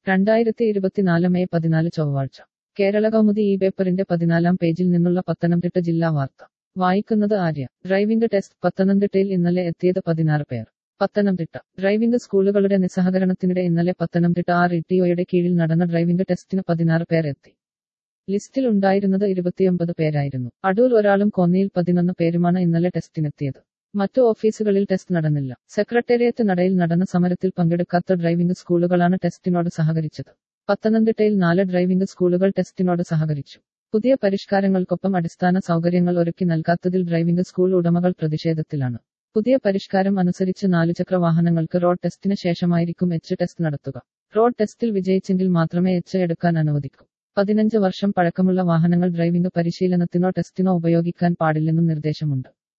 രണ്ടായിരത്തി ഇരുപത്തിനാല് മെയ് പതിനാല് ചൊവ്വാഴ്ച കേരള കൗമുദി ഈ പേപ്പറിന്റെ പതിനാലാം പേജിൽ നിന്നുള്ള പത്തനംതിട്ട ജില്ലാ വാർത്ത വായിക്കുന്നത് ആര്യ ഡ്രൈവിംഗ് ടെസ്റ്റ് പത്തനംതിട്ടയിൽ ഇന്നലെ എത്തിയത് പതിനാറ് പേർ പത്തനംതിട്ട ഡ്രൈവിംഗ് സ്കൂളുകളുടെ നിസ്സഹകരണത്തിനിടെ ഇന്നലെ പത്തനംതിട്ട ആർ ഇടിഒയുടെ കീഴിൽ നടന്ന ഡ്രൈവിംഗ് ടെസ്റ്റിന് പതിനാറ് പേർ എത്തി ലിസ്റ്റിൽ ഉണ്ടായിരുന്നത് ഇരുപത്തിയൊമ്പത് പേരായിരുന്നു അടൂർ ഒരാളും കോന്നിയിൽ പതിനൊന്ന് പേരുമാണ് ഇന്നലെ ടെസ്റ്റിനെത്തിയത് മറ്റു ഓഫീസുകളിൽ ടെസ്റ്റ് നടന്നില്ല സെക്രട്ടേറിയറ്റ് നടയിൽ നടന്ന സമരത്തിൽ പങ്കെടുക്കാത്ത ഡ്രൈവിംഗ് സ്കൂളുകളാണ് ടെസ്റ്റിനോട് സഹകരിച്ചത് പത്തനംതിട്ടയിൽ നാല് ഡ്രൈവിംഗ് സ്കൂളുകൾ ടെസ്റ്റിനോട് സഹകരിച്ചു പുതിയ പരിഷ്കാരങ്ങൾക്കൊപ്പം അടിസ്ഥാന സൗകര്യങ്ങൾ ഒരുക്കി നൽകാത്തതിൽ ഡ്രൈവിംഗ് സ്കൂൾ ഉടമകൾ പ്രതിഷേധത്തിലാണ് പുതിയ പരിഷ്കാരം അനുസരിച്ച് നാലുചക്ര വാഹനങ്ങൾക്ക് റോഡ് ടെസ്റ്റിന് ശേഷമായിരിക്കും എച്ച് ടെസ്റ്റ് നടത്തുക റോഡ് ടെസ്റ്റിൽ വിജയിച്ചെങ്കിൽ മാത്രമേ എച്ച് എടുക്കാൻ അനുവദിക്കൂ പതിനഞ്ച് വർഷം പഴക്കമുള്ള വാഹനങ്ങൾ ഡ്രൈവിംഗ് പരിശീലനത്തിനോ ടെസ്റ്റിനോ ഉപയോഗിക്കാൻ പാടില്ലെന്നും നിർദ്ദേശമുണ്ട്